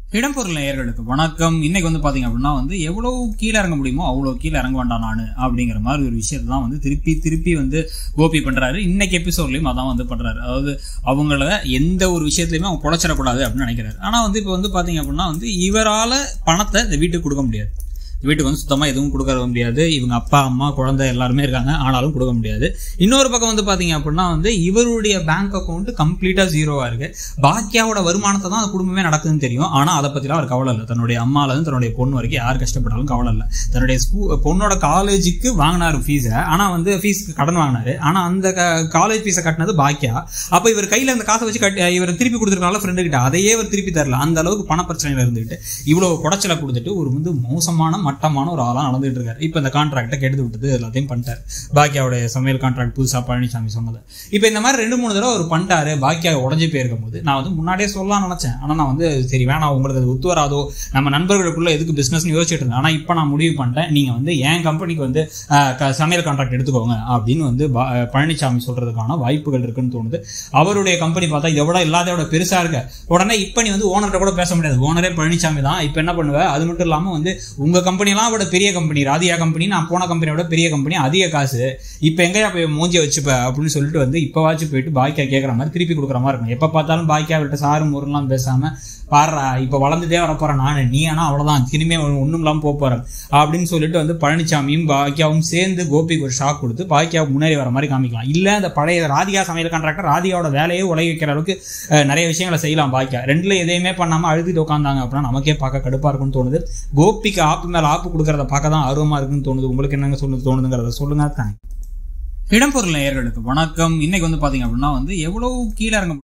இடம்பொருள் நேயர்களுக்கு வணக்கம் இன்னைக்கு வந்து பாத்தீங்க அப்படின்னா வந்து எவ்வளவு கீழே இறங்க முடியுமோ அவ்வளோ கீழே இறங்க வேண்டாம் நான் அப்படிங்கிற மாதிரி ஒரு விஷயத்தை தான் வந்து திருப்பி திருப்பி வந்து கோபி பண்றாரு இன்னைக்கு எபிசோட்லயும் அதான் வந்து பண்றாரு அதாவது அவங்கள எந்த ஒரு விஷயத்துலயுமே அவங்க பொழைச்சிடக்கூடாது அப்படின்னு நினைக்கிறாரு ஆனா வந்து இப்போ வந்து பாத்தீங்க அப்படின்னா வந்து இவரால பணத்தை இந்த வீட்டுக்கு கொடுக்க முடியாது வீட்டுக்கு வந்து சுத்தமாக எதுவும் கொடுக்க முடியாது இவங்க அப்பா அம்மா குழந்தை எல்லாருமே இருக்காங்க ஆனாலும் கொடுக்க முடியாது இன்னொரு பக்கம் வந்து பார்த்தீங்க அப்படின்னா வந்து இவருடைய பேங்க் அக்கௌண்ட் கம்ப்ளீட்டாக ஜீரோவாக இருக்கு பாக்கியாவோட வருமானத்தை தான் அந்த குடும்பமே நடக்குதுன்னு தெரியும் ஆனால் அதை பற்றிலாம் அவர் கவலை இல்லை தன்னுடைய அம்மாலேருந்து தன்னுடைய பொண்ணு வரைக்கும் யார் கஷ்டப்பட்டாலும் கவலை இல்லை தன்னுடைய ஸ்கூ பொண்ணோட காலேஜுக்கு வாங்கினார் ஃபீஸை ஆனால் வந்து ஃபீஸ்க்கு கடன் வாங்கினாரு ஆனால் அந்த காலேஜ் ஃபீஸை கட்டினது பாக்கியா அப்போ இவர் கையில் அந்த காசை வச்சு கட்டி இவர் திருப்பி கொடுத்துருக்காங்களா ஃப்ரெண்டு கிட்ட அதையே இவர் திருப்பி தரல அந்த அளவுக்கு பண பிரச்சனையில இருந்துட்டு இவ்வளோ குடைச்சலை கொடுத்துட்டு ஒரு வந்து மோசமான மட்டமான ஒரு ஆளாக நடந்துட்டு இருக்காரு இப்போ இந்த கான்ட்ராக்டை கெடுத்து விட்டது எல்லாத்தையும் பண்ணிட்டாரு பாக்கியாவுடைய சமையல் கான்ட்ராக்ட் புதுசாக பழனிசாமி சொன்னது இப்போ இந்த மாதிரி ரெண்டு மூணு தடவை அவர் பண்ணிட்டாரு பாக்கியா உடஞ்சி போயிருக்கும் போது நான் வந்து முன்னாடியே சொல்லலாம் நினச்சேன் ஆனால் நான் வந்து சரி வேணாம் உங்களுக்கு அது ஒத்து வராதோ நம்ம நண்பர்களுக்குள்ள எதுக்கு பிஸ்னஸ்னு யோசிச்சுட்டு இருந்தேன் ஆனால் இப்போ நான் முடிவு பண்ணிட்டேன் நீங்கள் வந்து என் கம்பெனிக்கு வந்து ஆஹ், க- சமையல் கான்ட்ராக்ட் எடுத்துக்கோங்க அப்படின்னு வந்து பா- பழனிசாமி சொல்றதுக்கான வாய்ப்புகள் இருக்குன்னு தோணுது அவருடைய கம்பெனி பார்த்தா இதை விட இல்லாத விட பெருசா இருக்க உடனே இப்போ நீ வந்து ஓனர்கிட்ட கூட பேச முடியாது ஓனரே பழனிசாமி தான் இப்போ என்ன பண்ணுவ அது மட்டும் இல்லாமல் வந்து உங்க கம்பெனிலாம் விட பெரிய கம்பெனி ராதியா கம்பெனி நான் போன கம்பெனியோட பெரிய கம்பெனி அதிக காசு இப்போ எங்கேயா போய் மூஞ்சிய வச்சுப்ப அப்படின்னு சொல்லிட்டு வந்து இப்போவாச்சும் போயிட்டு பாக்கியா கேட்குற மாதிரி திருப்பி கொடுக்குற மாதிரி இருக்கும் எப்போ பார்த்தாலும் பாக்கியா விட்டு சாரு முருலாம் பேசாம பாடுறா இப்போ வளர்ந்துட்டே வர போறேன் நான் நீ ஆனா அவ்வளவுதான் திரும்பி ஒன்றும் இல்லாமல் போக போறேன் அப்படின்னு சொல்லிட்டு வந்து பழனிசாமியும் பாக்கியாவும் சேர்ந்து கோபிக்கு ஒரு ஷாக் கொடுத்து பாக்கியா முன்னேறி வர மாதிரி காமிக்கலாம் இல்ல அந்த பழைய ராதிகா சமையல் கான்ட்ராக்டர் ராதிகாவோட வேலையே உலக வைக்கிற அளவுக்கு அஹ், நிறைய விஷயங்களை செய்யலாம் பாக்கியா ரெண்டுல எதையுமே பண்ணாம அழுதுட்டு உட்காந்தாங்க அப்படின்னா நமக்கே பார்க்க கடுப்பா இருக்கும்னு தோணுது கோபிக்கு ஆப்பு மேல ஆப்பு கொடுக்கறத பார்க்க தான் ஆர்வமா இருக்குன்னு தோணுது உங்களுக்கு என்னங்க சொல்லு தோணுதுங்கிறத சொல்லுங்க தேங்க்ஸ் இடம்பொருள் நேயர்களுக்கு வணக்கம் இன்னைக்கு வந்து பாத்தீங்க அப்படின்னா வந்து எவ்வளவு கீழே இறங்க